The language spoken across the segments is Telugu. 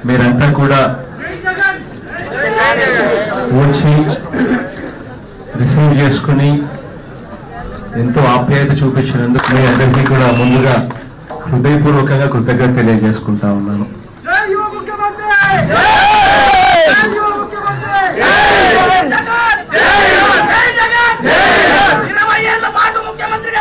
మీరంతా కూడా వచ్చి రిసీవ్ చేసుకుని ఎంతో ఆప్యాయత చూపించినందుకు మీ అందరికీ కూడా ముందుగా హృదయపూర్వకంగా కృతజ్ఞత తెలియజేసుకుంటా ఉన్నాను జై యువ ముఖ్యమంత్రి జై యువ ముఖ్యమంత్రి జై జగన్ జై జగన్ ఇరవై ఏళ్ల పాటు ముఖ్యమంత్రిగా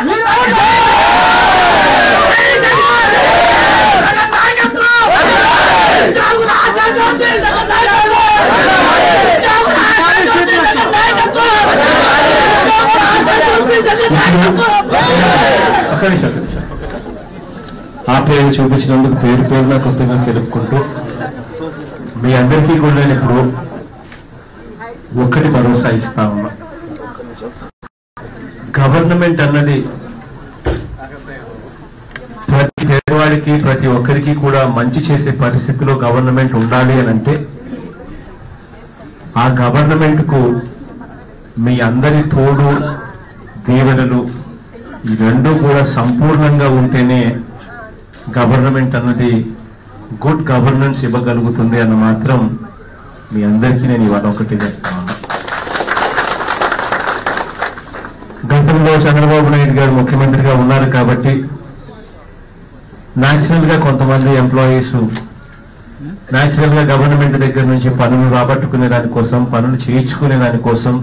జై జగన్ జగన్ నాయకత్వం జాగుల ఆశాజ్యోతి జగన్ నాయకత్వం జాగుల ఆశాజ్యోతి జగన్ నాయకత్వం జాగుల ఆశాజ్యోతి జగన్ నాయకత్వం ఒక్క నిమిషం, ఒక్క నిమిషం. ఆప్యాయత చూపించినందుకు పేరు పేరున కృతజ్ఞత తెలుపుకుంటూ మీ అందరికీ కూడా నేను ఇప్పుడు ఒక్కటి భరోసా ఇస్తా ఉన్నా గవర్నమెంట్ అన్నది ప్రతి పేదవాడికి ప్రతి ఒక్కరికి కూడా మంచి చేసే పరిస్థితిలో గవర్నమెంట్ ఉండాలి అని అంటే ఆ గవర్నమెంట్ కు మీ అందరి తోడు దీవెనలు ఈ రెండు కూడా సంపూర్ణంగా ఉంటేనే గవర్నమెంట్ అన్నది గుడ్ గవర్నెన్స్ ఇవ్వగలుగుతుంది అన్న మాత్రం మీ అందరికీ నేను ఇవాళ ఒకటి చెప్తా ఉన్నా గతంలో చంద్రబాబు నాయుడు గారు ముఖ్యమంత్రిగా ఉన్నారు కాబట్టి న్యాచురల్ గా కొంతమంది ఎంప్లాయీస్ న్యాచురల్ గా గవర్నమెంట్ దగ్గర నుంచి పనులు రాబట్టుకునే దానికోసం పనులు చేయించుకునే దానికోసం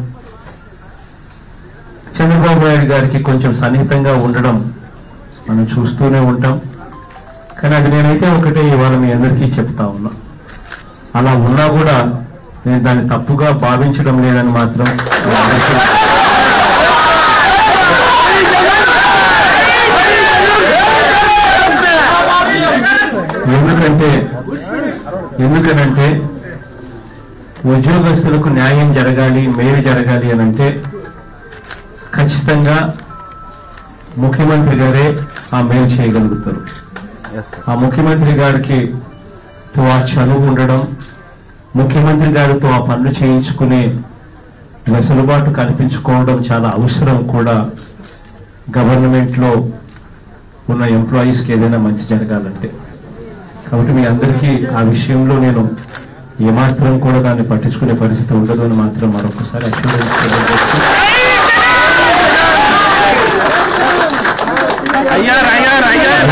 చంద్రబాబు నాయుడు గారికి కొంచెం సన్నిహితంగా ఉండడం మనం చూస్తూనే ఉంటాం కానీ అది నేనైతే ఒకటే ఇవాళ మీ అందరికీ చెప్తా ఉన్నా అలా ఉన్నా కూడా నేను దాన్ని తప్పుగా భావించడం లేదని మాత్రం మీ అందరికీ ఎందుకంటే ఎందుకనంటే ఉద్యోగస్తులకు న్యాయం జరగాలి మేలు జరగాలి అని అంటే ఖచ్చితంగా ముఖ్యమంత్రి గారే ఆ మేలు చేయగలుగుతారు ఆ ముఖ్యమంత్రి గారికి తో ఆ చనువు ఉండడం ముఖ్యమంత్రి గారితో ఆ పనులు చేయించుకునే వెసులుబాటు కల్పించుకోవడం చాలా అవసరం కూడా గవర్నమెంట్ లో ఉన్న ఎంప్లాయీస్కి ఏదైనా మంచి జరగాలంటే కాబట్టి మీ అందరికీ ఆ విషయంలో నేను ఏమాత్రం కూడా దాన్ని పట్టించుకునే పరిస్థితి ఉండదు అని మాత్రం మరొకసారి అష్యూరెన్స్ తెలియజేస్తూ అయ్యారు అయ్యారు అయ్యారు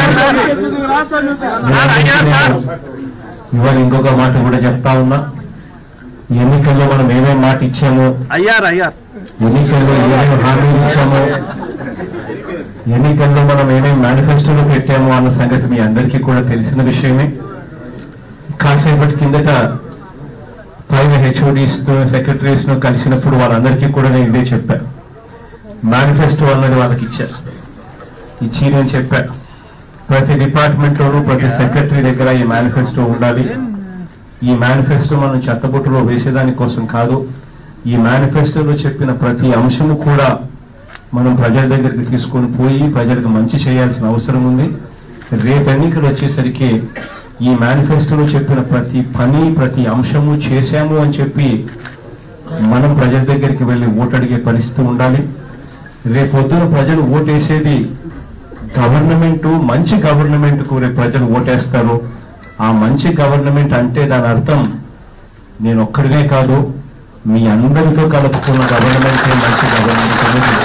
ఇవాళ ఇంకొక మాట కూడా చెప్తా ఉన్నా ఎన్నికల్లో మనం ఏమేం మాట ఇచ్చామో అయ్యారు అయ్యారు ఎన్నికల్లో ఏమేమి హామీలు ఇచ్చామో ఎన్నికల్లో మనం ఏమేమి మేనిఫెస్టోలో పెట్టామో అన్న సంగతి మీ అందరికీ కూడా తెలిసిన విషయమే కాసేపటి కిందట పైన హెచ్ఓడిస్ సెక్రటరీస్ ను కలిసినప్పుడు వాళ్ళందరికీ కూడా నేను ఇదే చెప్పాను మేనిఫెస్టో అన్నది వాళ్ళకి ఇచ్చారు ఇచ్చి నేను చెప్పా ప్రతి డిపార్ట్మెంట్ లోనూ ప్రతి సెక్రటరీ దగ్గర ఈ మేనిఫెస్టో ఉండాలి ఈ మేనిఫెస్టో మనం చెత్తబుట్టలో వేసేదాని కోసం కాదు ఈ మేనిఫెస్టోలో చెప్పిన ప్రతి అంశము కూడా మనం ప్రజల దగ్గరికి తీసుకొని పోయి ప్రజలకు మంచి చేయాల్సిన అవసరం ఉంది రేపు ఎన్నికలు వచ్చేసరికి ఈ మేనిఫెస్టోలో చెప్పిన ప్రతి పని ప్రతి అంశము చేశాము అని చెప్పి మనం ప్రజల దగ్గరికి వెళ్ళి ఓటు అడిగే పరిస్థితి ఉండాలి రేపొద్దున ప్రజలు ఓటేసేది గవర్నమెంట్ మంచి గవర్నమెంట్ కు రేపు ప్రజలు ఓటేస్తారు ఆ మంచి గవర్నమెంట్ అంటే దాని అర్థం నేను ఒక్కడినే కాదు మీ అందరితో కలుపుకున్న గవర్నమెంట్ మంచి గవర్నమెంట్ అనేది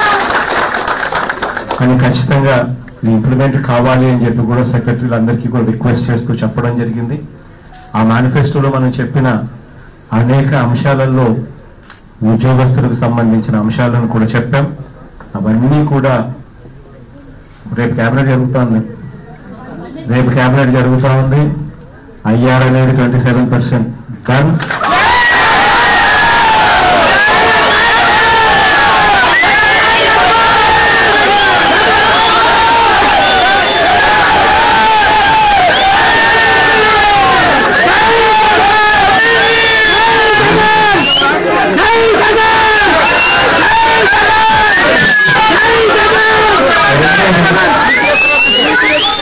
కానీ ఖచ్చితంగా ఇది ఇంప్లిమెంట్ కావాలి అని చెప్పి కూడా సెక్రటరీలు అందరికీ కూడా రిక్వెస్ట్ చేస్తూ చెప్పడం జరిగింది ఆ మేనిఫెస్టోలో మనం చెప్పిన అనేక అంశాలలో ఉద్యోగస్తులకు సంబంధించిన అంశాలను కూడా చెప్పాం అవన్నీ కూడా రేపు క్యాబినెట్ జరుగుతా ఉంది రేపు క్యాబినెట్ జరుగుతా ఉంది ఐఆర్ అనేది ట్వంటీ సెవెన్ పర్సెంట్ డన్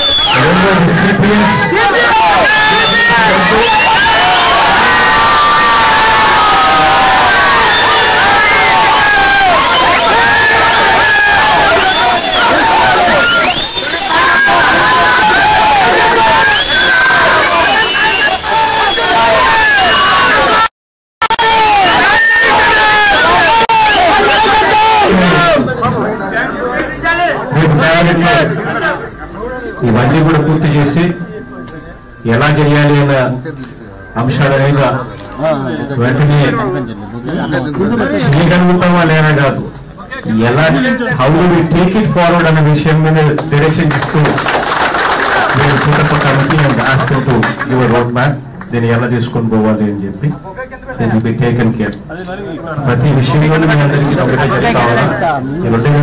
రెండో recipients ఎలా చేయాలి అన్న అంశాల మీద వెంటనే చేయగలుగుతామా లేదా కాదు ఎలా how we take it forward అనే విషయం మీద డైరెక్షన్ ఇస్తూ నేను Puttappa committee and ask to your road map దీన్ని ఎలా తీసుకొని పోవాలి అని చెప్పి దీన్ని బి టేకన్ కేర్ ప్రతి విషయంలోనూ మీ అందరికీ ఒకటే చెప్తా ఉన్నా ఈ రెండే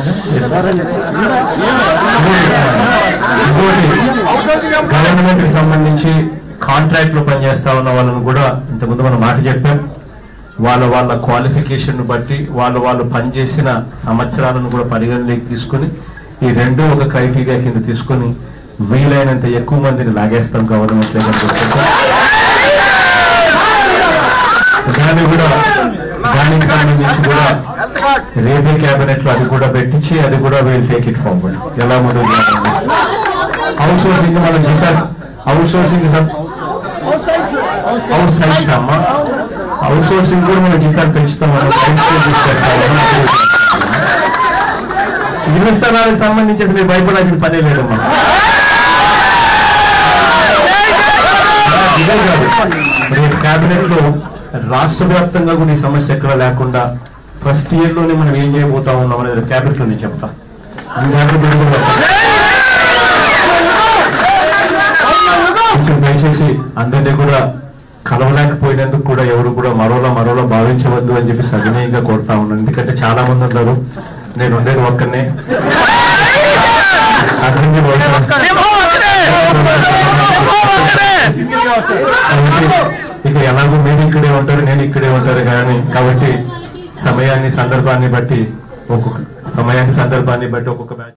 గవర్నమెంట్ కి సంబంధించి కాంట్రాక్ట్ లో పనిచేస్తా ఉన్న వాళ్ళని కూడా ఇంతకుముందు మనం మాట చెప్పాం వాళ్ళ వాళ్ళ క్వాలిఫికేషన్ బట్టి వాళ్ళు వాళ్ళు పనిచేసిన సంవత్సరాలను కూడా పరిగణలోకి తీసుకుని ఈ రెండు ఒక క్రైటీరియా కింద తీసుకుని వీలైనంత ఎక్కువ మందిని లాగేస్తాం గవర్నమెంట్ దగ్గర దాన్ని కూడా దానికి సంబంధించి కూడా రేపే క్యాబినెట్ లో అది కూడా పెట్టించి అది కూడా వీల్ టేక్ ఇట్ ఫార్వర్డ్ ఎలా ముందు అవుట్ సోర్సింగ్ మనం జీతాలు అవుట్ సోర్సింగ్ అవుట్ సైడ్స్ అమ్మా అవుట్ సోర్సింగ్ కూడా మనం జీతాలు పెంచుతాం మనం ఇరవై స్థానాలకు సంబంధించి మీరు భయపడాల్సిన పనే లేదమ్మా ఇదే కాదు రేపు కేబినెట్ లో రాష్ట్ర వ్యాప్తంగా కూడా ఈ సమస్య ఎక్కడ లేకుండా ఫస్ట్ ఇయర్ లోనే మనం ఏం చేయబోతా ఉన్నాం అనేది కేబినెట్ లో నేను చెప్తా ఈ దాంట్లో మీరు కూడా కొంచెం దయచేసి అందరినీ కూడా కలవలేకపోయినందుకు కూడా ఎవరు కూడా మరోలా మరోలా భావించవద్దు అని చెప్పి సవినయంగా కోరుతా ఉన్నాను ఎందుకంటే చాలా మంది ఉన్నారు నేను ఉండేది ఒక్కనే అందరినీ కోరుతాను. కాబట్టి ఇక ఎలాగో మీరు ఇక్కడే ఉంటారు నేను ఇక్కడే ఉంటారు కానీ కాబట్టి సమయాన్ని సందర్భాన్ని బట్టి ఒక్కొక్క సమయాన్ని సందర్భాన్ని బట్టి ఒక్కొక్క బ్యాచ్